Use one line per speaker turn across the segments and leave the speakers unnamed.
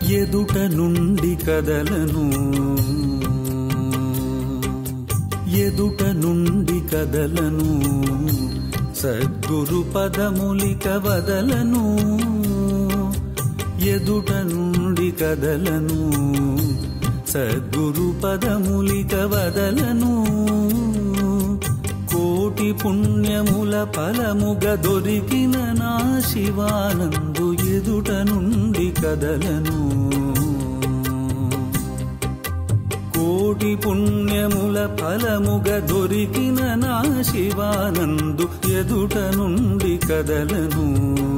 ఎదుట నుండి కదలను ఎదుట నుండి కదలను సద్గురు పదములిక వదలను ఎదుట నుండి కదలను సద్గురు పదములిక వదలను కోటి పుణ్యముల ఫలముగ దొరికిన నా శివానందు ఎదుట నుండి కదలను కోటి పుణ్యముల ఫలముగ దొరికిన నా శివానందు ఎదుట నుండి కదలను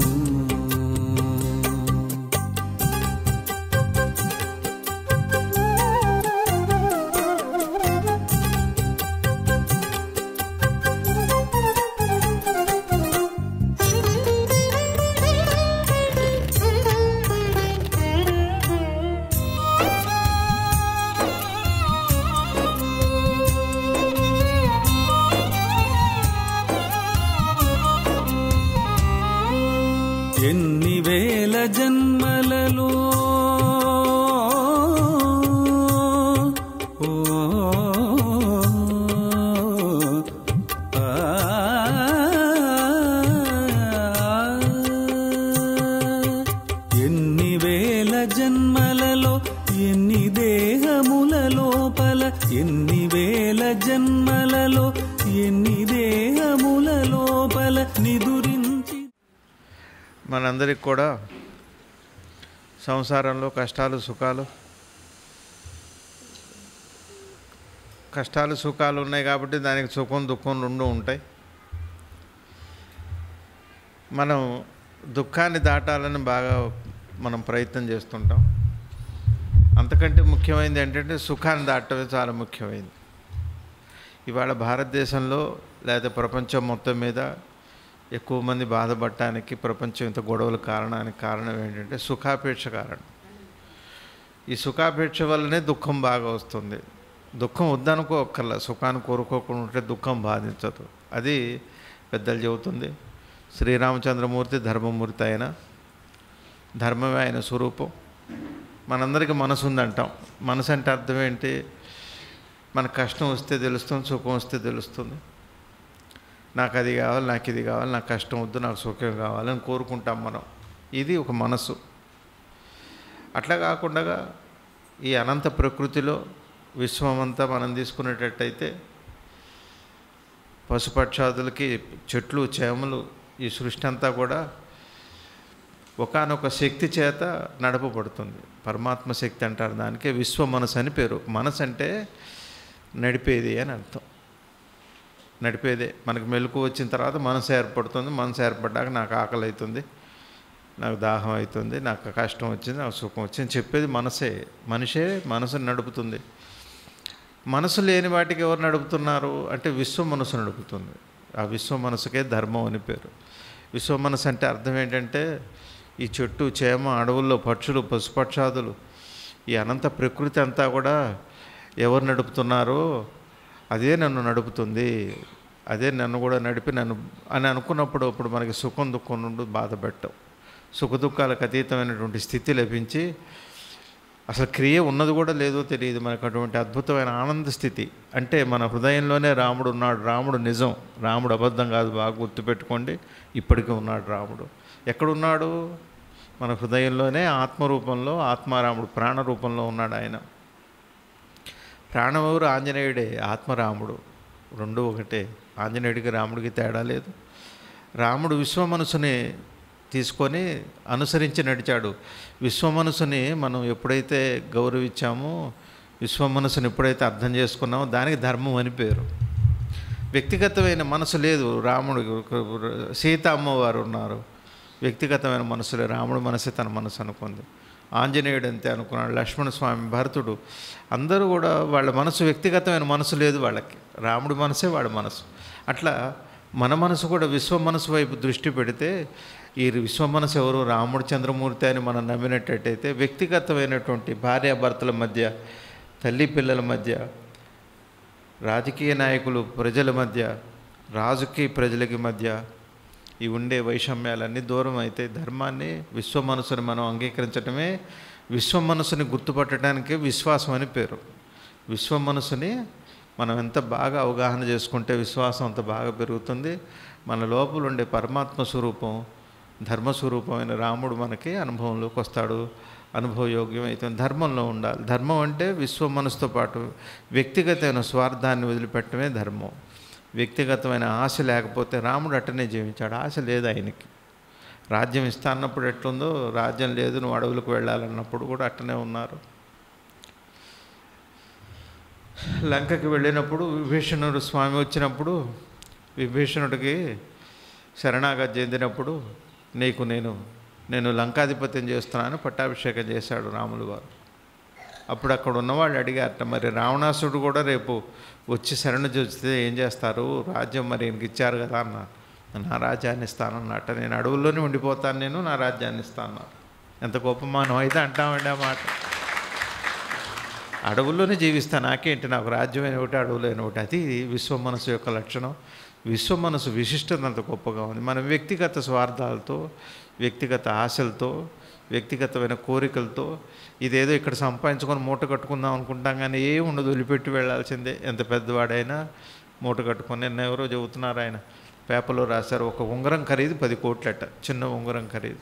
ఎన్ని వేల జన్మలలో ఓ, ఆ, ఎన్ని వేల జన్మలలో ఎన్ని దేహముల లోపల ఎన్ని వేల జన్మలలో ఎన్ని దేహముల లోపల నిదురించి
మనందరికి కూడా సంసారంలో కష్టాలు సుఖాలు కష్టాలు సుఖాలు ఉన్నాయి కాబట్టి దానికి సుఖం దుఃఖం రెండు ఉంటాయి మనం దుఃఖాన్ని దాటాలని బాగా మనం ప్రయత్నం చేస్తుంటాం అంతకంటే ముఖ్యమైనది ఏంటంటే సుఖాన్ని దాటమే చాలా ముఖ్యమైనది ఇవాళ భారతదేశంలో లేదా ప్రపంచం మొత్తం మీద ఎక్కువ మంది బాధపడటానికి ప్రపంచం ఇంత గొడవలు కారణానికి కారణం ఏంటంటే సుఖాపేక్ష కారణం ఈ సుఖాపేక్ష వల్లనే దుఃఖం బాగా వస్తుంది దుఃఖం వద్దనుకోక్కర్లా సుఖాన్ని కోరుకోకుండా ఉంటే దుఃఖం బాధించదు అది పెద్దలు చెబుతుంది శ్రీరామచంద్రమూర్తి ధర్మమూర్తి అయిన ధర్మమే ఆయన స్వరూపం మనందరికీ మనసు ఉందంటాం మనసు అంటే అర్థం ఏంటి మన కష్టం వస్తే తెలుస్తుంది సుఖం వస్తే తెలుస్తుంది నాకు అది కావాలి నాకు ఇది కావాలి నాకు కష్టం వద్దు నాకు సుఖం కావాలని కోరుకుంటాం మనం ఇది ఒక మనసు అట్లా కాకుండా ఈ అనంత ప్రకృతిలో విశ్వమంతా మనం తీసుకునేటట్టయితే పశుపక్షాదులకి చెట్లు చేమలు ఈ సృష్టి అంతా కూడా ఒకానొక శక్తి చేత నడపబడుతుంది పరమాత్మ శక్తి అంటారు దానికే విశ్వ మనసు అని పేరు మనసు అంటే నడిపేది అని అర్థం నడిపేదే మనకు మెలకు వచ్చిన తర్వాత మనసు ఏర్పడుతుంది మనసు ఏర్పడ్డాక నాకు ఆకలి అవుతుంది నాకు దాహం అవుతుంది నాకు కష్టం వచ్చింది నాకు సుఖం వచ్చింది చెప్పేది మనసే మనిషే మనసుని నడుపుతుంది మనసు లేని వాటికి ఎవరు నడుపుతున్నారు అంటే విశ్వ మనసు నడుపుతుంది ఆ విశ్వ మనసుకే ధర్మం అని పేరు విశ్వ మనసు అంటే అర్థం ఏంటంటే ఈ చెట్టు చేమ అడవుల్లో పక్షులు పశుపక్షాదులు ఈ అనంత ప్రకృతి అంతా కూడా ఎవరు నడుపుతున్నారో అదే నన్ను నడుపుతుంది అదే నన్ను కూడా నడిపి నన్ను అని అనుకున్నప్పుడు అప్పుడు మనకి సుఖం దుఃఖం నుండి బాధ పెట్టవు సుఖ దుఃఖాలకు అతీతమైనటువంటి స్థితి లభించి అసలు క్రియ ఉన్నది కూడా లేదో తెలియదు మనకు అటువంటి అద్భుతమైన ఆనంద స్థితి అంటే మన హృదయంలోనే రాముడు ఉన్నాడు రాముడు నిజం రాముడు అబద్ధం కాదు బాగా గుర్తుపెట్టుకోండి ఇప్పటికీ ఉన్నాడు రాముడు ఎక్కడున్నాడు మన హృదయంలోనే ఆత్మరూపంలో ఆత్మారాముడు ప్రాణ రూపంలో ఉన్నాడు ఆయన ప్రాణమెవరు ఆంజనేయుడే ఆత్మరాముడు రెండు ఒకటే ఆంజనేయుడికి రాముడికి తేడా లేదు రాముడు విశ్వ మనసుని తీసుకొని అనుసరించి నడిచాడు విశ్వ మనసుని మనం ఎప్పుడైతే గౌరవించామో విశ్వ మనసుని ఎప్పుడైతే అర్థం చేసుకున్నామో దానికి ధర్మం అని పేరు వ్యక్తిగతమైన మనసు లేదు రాముడు సీత అమ్మవారు ఉన్నారు వ్యక్తిగతమైన మనసులే రాముడు మనసే తన మనసు అనుకుంది ఆంజనేయుడు అంతే అనుకున్నాడు లక్ష్మణ స్వామి భరతుడు అందరూ కూడా వాళ్ళ మనసు వ్యక్తిగతమైన మనసు లేదు వాళ్ళకి రాముడి మనసే వాడి మనసు అట్లా మన మనసు కూడా విశ్వ మనసు వైపు దృష్టి పెడితే ఈ విశ్వ మనసు ఎవరు రాముడు చంద్రమూర్తి అని మనం నమ్మినట్టయితే వ్యక్తిగతమైనటువంటి భార్యాభర్తల మధ్య తల్లి పిల్లల మధ్య రాజకీయ నాయకులు ప్రజల మధ్య రాజుకి ప్రజలకి మధ్య ఈ ఉండే వైషమ్యాలన్నీ దూరం అయితే ధర్మాన్ని విశ్వ మనసుని మనం అంగీకరించడమే విశ్వ మనసుని గుర్తుపట్టడానికే విశ్వాసం అని పేరు విశ్వ మనసుని మనం ఎంత బాగా అవగాహన చేసుకుంటే విశ్వాసం అంత బాగా పెరుగుతుంది మన లోపల ఉండే పరమాత్మ స్వరూపం ధర్మస్వరూపమైన రాముడు మనకి అనుభవంలోకి వస్తాడు అనుభవయోగ్యం అవుతుంది ధర్మంలో ఉండాలి ధర్మం అంటే విశ్వ మనసుతో పాటు వ్యక్తిగతమైన స్వార్థాన్ని వదిలిపెట్టడమే ధర్మం వ్యక్తిగతమైన ఆశ లేకపోతే రాముడు అట్టనే జీవించాడు ఆశ లేదు ఆయనకి రాజ్యం ఇస్తా అన్నప్పుడు ఎట్లుందో రాజ్యం లేదు నువ్వు అడవులకు వెళ్ళాలన్నప్పుడు కూడా అట్టనే ఉన్నారు లంకకి వెళ్ళినప్పుడు విభీషణుడు స్వామి వచ్చినప్పుడు విభీషణుడికి శరణాగతి చెందినప్పుడు నీకు నేను నేను లంకాధిపత్యం చేస్తున్నాను పట్టాభిషేకం చేశాడు రాములు వారు అప్పుడు అక్కడ ఉన్నవాళ్ళు అడిగారట మరి రావణాసుడు కూడా రేపు వచ్చి శరణు చూస్తే ఏం చేస్తారు రాజ్యం మరి ఈయనకి ఇచ్చారు కదా అన్నారు నా రాజ్యాన్ని ఇస్తానన్నట్ట నేను అడవుల్లోనే ఉండిపోతాను నేను నా రాజ్యాన్ని ఇస్తాను ఎంత గొప్ప మనం అయితే అంటామండి ఆ మాట అడవుల్లోనే జీవిస్తా నాకేంటి నాకు రాజ్యమైన ఒకటి అడవులైన ఒకటి అది విశ్వ మనసు యొక్క లక్షణం విశ్వ మనసు విశిష్టత అంత గొప్పగా ఉంది మనం వ్యక్తిగత స్వార్థాలతో వ్యక్తిగత ఆశలతో వ్యక్తిగతమైన కోరికలతో ఇదేదో ఇక్కడ సంపాదించుకొని మూట కట్టుకుందాం అనుకుంటాం కానీ ఏ ఉండదు వదిలిపెట్టి వెళ్ళాల్సిందే ఎంత పెద్దవాడైనా మూట కట్టుకొని నిన్న ఎవరో చెబుతున్నారు ఆయన పేపర్లో రాశారు ఒక ఉంగరం ఖరీదు పది కోట్లట చిన్న ఉంగరం ఖరీదు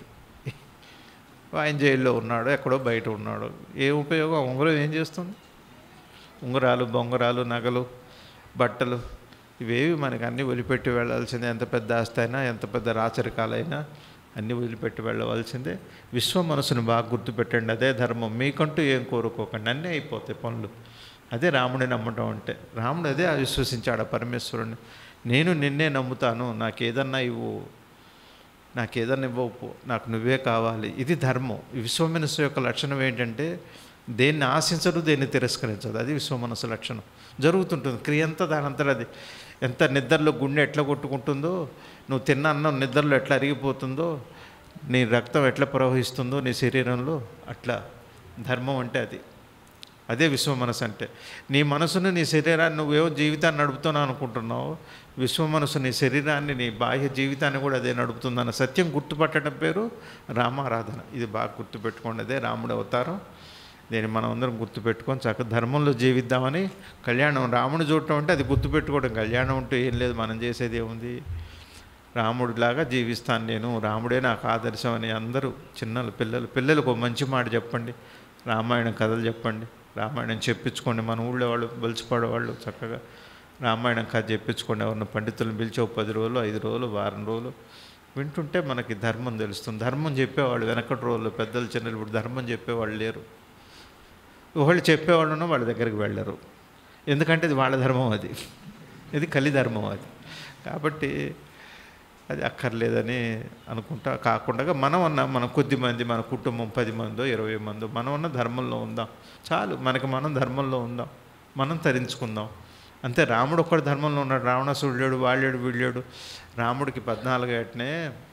ఆయన జైల్లో ఉన్నాడు ఎక్కడో బయట ఉన్నాడు ఏ ఉపయోగం ఆ ఉంగరం ఏం చేస్తుంది ఉంగరాలు బొంగరాలు నగలు బట్టలు ఇవేవి మనకి అన్నీ వదిలిపెట్టి వెళ్ళాల్సిందే ఎంత పెద్ద ఆస్తి అయినా ఎంత పెద్ద రాచరికాలైనా అన్నీ వదిలిపెట్టి వెళ్ళవలసిందే విశ్వ మనసును బాగా గుర్తుపెట్టండి అదే ధర్మం మీకంటూ ఏం కోరుకోకండి అన్నీ అయిపోతాయి పనులు అదే రాముడిని నమ్మటం అంటే రాముడు అదే విశ్వసించాడు ఆ పరమేశ్వరుని నేను నిన్నే నమ్ముతాను నాకు ఏదన్నా ఇవ్వు నాకు ఏదన్నా ఇవ్వవు నాకు నువ్వే కావాలి ఇది ధర్మం ఈ విశ్వమనస్సు యొక్క లక్షణం ఏంటంటే దేన్ని ఆశించదు దేన్ని తిరస్కరించదు అది విశ్వమనస్సు లక్షణం జరుగుతుంటుంది క్రియ అంతా దానంతట అది ఎంత నిద్రలో గుండె ఎట్లా కొట్టుకుంటుందో నువ్వు తిన్న అన్నం నిద్రలో ఎట్లా అరిగిపోతుందో నీ రక్తం ఎట్లా ప్రవహిస్తుందో నీ శరీరంలో అట్లా ధర్మం అంటే అది అదే విశ్వ మనసు అంటే నీ మనసును నీ శరీరాన్ని నువ్వేవో జీవితాన్ని నడుపుతున్నావు అనుకుంటున్నావు విశ్వ మనసు నీ శరీరాన్ని నీ బాహ్య జీవితాన్ని కూడా అదే నడుపుతుందన్న సత్యం గుర్తుపట్టడం పేరు రామారాధన ఇది బాగా గుర్తుపెట్టుకోండి అదే రాముడు అవతారం దీన్ని మనం అందరం గుర్తుపెట్టుకొని చక్కగా ధర్మంలో జీవిద్దామని కళ్యాణం రాముడు చూడటం అంటే అది గుర్తుపెట్టుకోవడం కళ్యాణం ఉంటే ఏం లేదు మనం చేసేది ఏముంది రాముడిలాగా జీవిస్తాను నేను రాముడే నాకు ఆదర్శం అని అందరూ చిన్నలు పిల్లలు పిల్లలకు ఒక మంచి మాట చెప్పండి రామాయణం కథలు చెప్పండి రామాయణం చెప్పించుకోండి మన ఊళ్ళో వాళ్ళు బలిసిపడే వాళ్ళు చక్కగా రామాయణం కథ చెప్పించుకోండి ఎవరిని పండితులను పిలిచి ఒక పది రోజులు ఐదు రోజులు వారం రోజులు వింటుంటే మనకి ధర్మం తెలుస్తుంది ధర్మం చెప్పేవాళ్ళు వెనకటి రోజుల్లో పెద్దలు చిన్నలు ఇప్పుడు ధర్మం చెప్పేవాళ్ళు లేరు ఒకళ్ళు చెప్పేవాళ్ళను వాళ్ళ దగ్గరికి వెళ్ళరు ఎందుకంటే ఇది వాళ్ళ ధర్మం అది ఇది కలి ధర్మం అది కాబట్టి అది అక్కర్లేదని అనుకుంటా కాకుండా మనం ఉన్న మనం కొద్ది మంది మన కుటుంబం పది మందో ఇరవై మందో మనం ఉన్న ధర్మంలో ఉందాం చాలు మనకి మనం ధర్మంలో ఉందాం మనం తరించుకుందాం అంతే రాముడు ఒక్కడు ధర్మంలో ఉన్నాడు రావణాసుడు లేడు వాళ్ళేడు వీళ్ళేడు రాముడికి పద్నాలుగు ఏటనే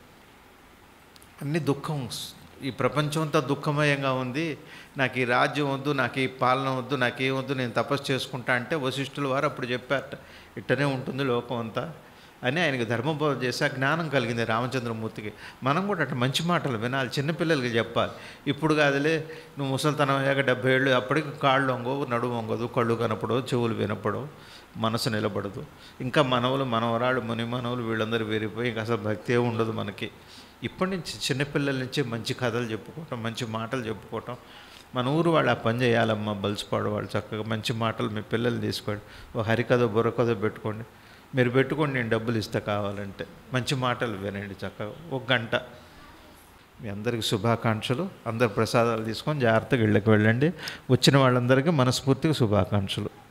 అన్ని దుఃఖం ఈ ప్రపంచం అంతా దుఃఖమయంగా ఉంది నాకు ఈ రాజ్యం వద్దు నాకు ఈ పాలన వద్దు నాకేం వద్దు నేను తపస్సు చేసుకుంటా అంటే వశిష్ఠుల వారు అప్పుడు చెప్పారట ఇట్టనే ఉంటుంది లోకం అంతా అని ఆయనకి ధర్మబోధ చేసి జ్ఞానం కలిగింది రామచంద్రమూర్తికి మనం కూడా అట్లా మంచి మాటలు వినాలి చిన్నపిల్లలకి చెప్పాలి ఇప్పుడు కాదులే నువ్వు ముసలితనం అయ్యాక డెబ్బై ఏళ్ళు అప్పటికి కాళ్ళు వంగవు నడుము వంగదు కళ్ళు కనపడవు చెవులు వినపడవు మనసు నిలబడదు ఇంకా మనవలు మనవరాళ్ళు ముని మనవలు వీళ్ళందరూ వేరిపోయి ఇంకా అసలు భక్తే ఉండదు మనకి ఇప్పటి నుంచి చిన్నపిల్లల నుంచి మంచి కథలు చెప్పుకోవటం మంచి మాటలు చెప్పుకోవటం మన ఊరు వాళ్ళు ఆ పని చేయాలమ్మా బలిసిపాడు వాళ్ళు చక్కగా మంచి మాటలు మీ పిల్లల్ని తీసుకోండి ఒక హరికథ బుర్రకథ పెట్టుకోండి మీరు పెట్టుకోండి నేను డబ్బులు ఇస్తా కావాలంటే మంచి మాటలు వినండి చక్కగా ఒక గంట మీ అందరికీ శుభాకాంక్షలు అందరు ప్రసాదాలు తీసుకొని జాగ్రత్తగా ఇళ్ళకి వెళ్ళండి వచ్చిన వాళ్ళందరికీ మనస్ఫూర్తిగా శుభాకాంక్షలు